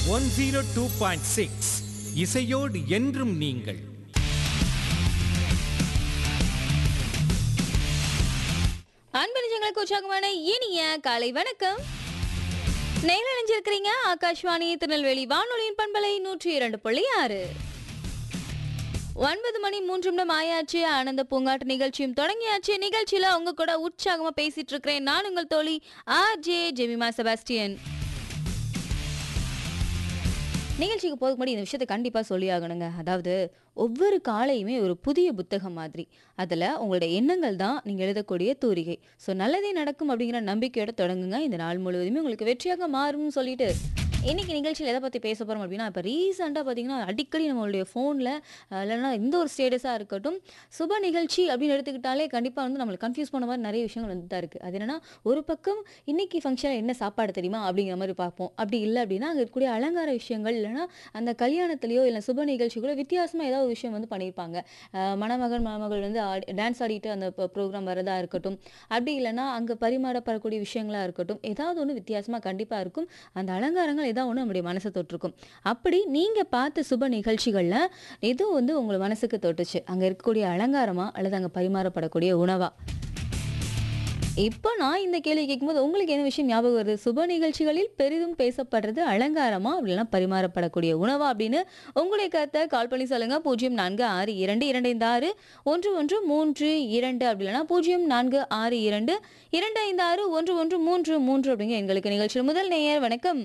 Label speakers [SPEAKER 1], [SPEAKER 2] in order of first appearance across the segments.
[SPEAKER 1] One zero two point six இசையோடு என்றும் நீங்கள்
[SPEAKER 2] அன்பு நிஜங்களுக்கு உற்சாகமான இனிய காலை வணக்கம் நெய்ல நினைஞ்சிருக்கிறீங்க ஆகாஷ்வாணி திருநெல்வேலி வானொலியின் பண்பலை நூற்றி இரண்டு புள்ளி ஆறு ஒன்பது மணி மூன்று நிமிடம் ஆயாச்சு ஆனந்த பூங்காட்டு நிகழ்ச்சியும் தொடங்கியாச்சு நிகழ்ச்சியில உங்க கூட உற்சாகமா பேசிட்டு இருக்கிறேன் நான் உங்கள் தோழி ஆர் ஜே ஜெமிமா செபாஸ்டியன் நிகழ்ச்சிக்கு போக முன்னாடி இந்த விஷயத்தை கண்டிப்பாக சொல்லி ஆகணுங்க அதாவது ஒவ்வொரு காலையுமே ஒரு புதிய புத்தகம் மாதிரி அதில் உங்களுடைய எண்ணங்கள் தான் நீங்கள் எழுதக்கூடிய தூரிகை ஸோ நல்லதே நடக்கும் அப்படிங்கிற நம்பிக்கையோட தொடங்குங்க இந்த நாள் முழுவதுமே உங்களுக்கு வெற்றியாக மாறும்னு சொல்லிட்டு இன்னைக்கு நிகழ்ச்சியில் எதை பற்றி பேச போகிறோம் அப்படின்னா இப்போ ரீசெண்டாக பார்த்தீங்கன்னா அடிக்கடி நம்மளுடைய ஃபோனில் இல்லைன்னா எந்த ஒரு ஸ்டேட்டஸாக இருக்கட்டும் சுப நிகழ்ச்சி அப்படின்னு எடுத்துக்கிட்டாலே கண்டிப்பாக வந்து நம்மளுக்கு கன்ஃபியூஸ் பண்ண மாதிரி நிறைய விஷயங்கள் வந்து தான் இருக்குது அது என்னன்னா ஒரு பக்கம் இன்னைக்கு ஃபங்க்ஷனில் என்ன சாப்பாடு தெரியுமா அப்படிங்கிற மாதிரி பார்ப்போம் அப்படி இல்லை அப்படின்னா அங்கே இருக்கக்கூடிய அலங்கார விஷயங்கள் இல்லைன்னா அந்த கல்யாணத்துலேயோ இல்லை சுப நிகழ்ச்சிகளோ வித்தியாசமாக ஏதாவது ஒரு விஷயம் வந்து பண்ணியிருப்பாங்க அஹ் மணமகன் மணமகள் வந்து ஆடி டான்ஸ் ஆடிட்டு அந்த ப்ரோக்ராம் வரதா இருக்கட்டும் அப்படி இல்லைன்னா அங்கே பரிமாறப்படக்கூடிய விஷயங்களாக இருக்கட்டும் ஏதாவது ஒன்று வித்தியாசமாக கண்டிப்பாக இருக்கும் அந்த அலங்காரங்கள் ஏதாவது ஒன்று நம்முடைய மனசை தொட்டிருக்கும் அப்படி நீங்கள் பார்த்த சுப நிகழ்ச்சிகளில் எதுவும் வந்து உங்கள் மனசுக்கு தொட்டுச்சு அங்கே இருக்கக்கூடிய அலங்காரமா அல்லது அங்கே பரிமாறப்படக்கூடிய உணவா இப்போ நான் இந்த கேள்வி கேட்கும்போது உங்களுக்கு என்ன விஷயம் ஞாபகம் வருது சுப நிகழ்ச்சிகளில் பெரிதும் பேசப்படுறது அலங்காரமா அப்படின்னா பரிமாறப்படக்கூடிய உணவா அப்படின்னு உங்களுடைய கருத்தை கால் பண்ணி சொல்லுங்க பூஜ்ஜியம் நான்கு ஆறு இரண்டு இரண்டு ஐந்து ஆறு ஒன்று ஒன்று மூன்று இரண்டு அப்படி இல்லைன்னா பூஜ்ஜியம் நான்கு ஆறு இரண்டு இரண்டு ஐந்து ஆறு ஒன்று ஒன்று மூன்று மூன்று அப்படிங்க எங்களுக்கு நிகழ்ச்சியில் முதல் நேயர் வணக்கம்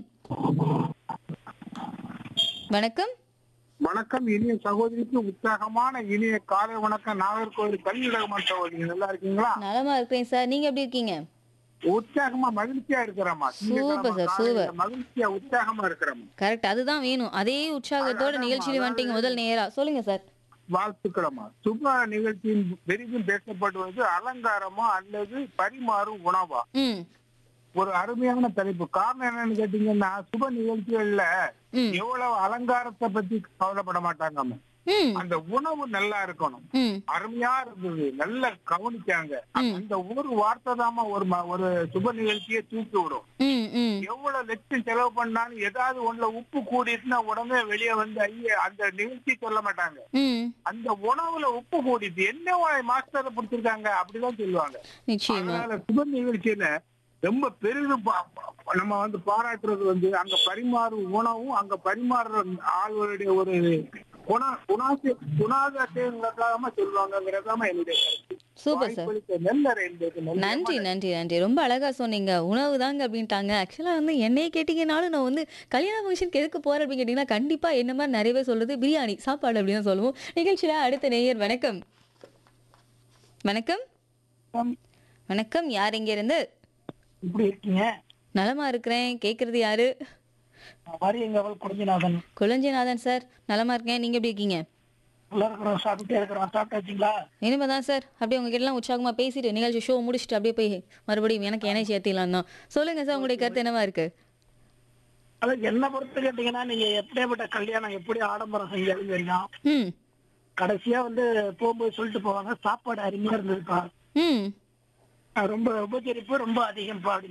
[SPEAKER 2] வணக்கம்
[SPEAKER 3] வணக்கம் இனிய சகோதரிக்கு உற்சாகமான இனிய காலை வணக்கம் நாகர்கோவில் கல்விடகமான சகோதரி நல்லா இருக்கீங்களா
[SPEAKER 2] நலமா இருக்கிறேன் சார் நீங்க எப்படி இருக்கீங்க
[SPEAKER 3] உற்சாகமா மகிழ்ச்சியா இருக்கிறோமா
[SPEAKER 2] சூப்பர் சார், சூப்பர்.
[SPEAKER 3] மகிழ்ச்சியா உற்சாகமா இருக்கிறோமா
[SPEAKER 2] கரெக்ட் அதுதான் வேணும் அதே உற்சாகத்தோட
[SPEAKER 3] அதான்
[SPEAKER 2] நிகழ்ச்சியில் வந்துட்டீங்க முதல் நேரா சொல்லுங்க சார்
[SPEAKER 3] வாழ்த்துக்களமா சுப நிகழ்ச்சியின் பெரிதும் பேசப்படுவது அலங்காரமா அல்லது பரிமாறும் உணவா
[SPEAKER 2] ம்
[SPEAKER 3] ஒரு அருமையான தலைப்பு காரணம் என்னன்னு கேட்டீங்கன்னா சுப நிகழ்ச்சிகள்ல
[SPEAKER 2] ம்
[SPEAKER 3] எவ்வளவு அலங்காரத்தை பத்தி கவலைப்பட மாட்டாங்க
[SPEAKER 2] ம்
[SPEAKER 3] அந்த உணவு நல்லா இருக்கணும்
[SPEAKER 2] ம்
[SPEAKER 3] அருமையா இருந்தது நல்லா கவனிச்சாங்க
[SPEAKER 2] ம்.
[SPEAKER 3] அந்த ஒரு வார்த்தை தாமா ஒரு ம- ஒரு சுப நிகழ்ச்சியை தூக்கி விடும்
[SPEAKER 2] ம் ம்
[SPEAKER 3] எவ்வளவு லட்சம் செலவு பண்ணாலும் ஏதாவது ஒண்ணுல உப்பு கூடிட்டுனா உடனே வெளியே வந்து ஐய அந்த நிகழ்ச்சி சொல்ல மாட்டாங்க
[SPEAKER 2] ம்
[SPEAKER 3] அந்த உணவுல உப்பு கூடிட்டு என்ன மாஸ்டரை பிடிச்சிருக்காங்க அப்படிதான் சொல்லுவாங்க
[SPEAKER 2] நிச்சயமா
[SPEAKER 3] அதனால சுப நிகழ்ச்சியில ரொம்ப பெரிதும் பா- பா- நம்ம வந்து பாராட்டுறது வந்து அங்க பரிமாறும் உணவும் அங்க பரிமாறுற ஆளுடைய ஒரு குண குணாசி குணாதிசயங்களுக்காக சொல்லுவாங்கிறதாம என்னுடைய கருத்து.
[SPEAKER 2] சூப்பர் சார்
[SPEAKER 3] வாய்ப்பளித்த நெல்லறை என்பது நன்றி.
[SPEAKER 2] நன்றி நன்றி நன்றி ரொம்ப அழகா சொன்னீங்க உணவு தாங்க அப்படின்ட்டாங்க ஆக்சுவலா வந்து என்னையே கேட்டீங்கனாலும் நான் வந்து கல்யாண ஃபங்க்ஷனுக்கு எதுக்கு போறேன் அப்படின்னு கேட்டீங்கன்னா கண்டிப்பா என்ன மாதிரி நிறைய பேர் சொல்றது பிரியாணி சாப்பாடு அப்படின்னு தான் சொல்லுவோம் நிகழ்ச்சியில அடுத்த நேயர் வணக்கம் வணக்கம் வணக்கம் யார் இங்க இருந்து
[SPEAKER 4] இப்படி இருக்கீங்க
[SPEAKER 2] நலமா இருக்கிறேன் கேக்குறது யாரு
[SPEAKER 4] மரியங்கவல் குடிஞ்சநாதன்
[SPEAKER 2] குலஞ்சிநாதன் சார் நலமா இருக்கேன் நீங்க எப்படி இருக்கீங்க
[SPEAKER 4] நல்லா இருக்கிறோம் சாப்பிட்டே இருக்கிறோம் சாப்பிட்டாச்சுங்களா
[SPEAKER 2] இனிமேதான் சார் அப்படியே உங்ககிட்ட எல்லாம் உற்சாகமா பேசிட்டு நிகழ்ச்சி ஷோ முடிச்சுட்டு அப்படியே போய் மறுபடியும் எனக்கு எனர்ஜி ஏத்திடலாம் தான் சொல்லுங்க சார் உங்களுடைய கருத்து என்னவா இருக்கு
[SPEAKER 4] அதான் என்ன பொறுத்து கேட்டீங்கன்னா நீங்க எப்படியாப்பட்ட கல்யாணம் எப்படி ஆடம்பரம் செஞ்சாலும் சரிதான்
[SPEAKER 2] ம்
[SPEAKER 4] கடைசியா வந்து போகும்போது சொல்லிட்டு போவாங்க சாப்பாடு அருமையா இருந்ததுப்பா
[SPEAKER 2] ம்
[SPEAKER 4] அஹ் ரொம்ப உபச்சரிப்பு ரொம்ப அதிகம்ப்பா அப்படின்னு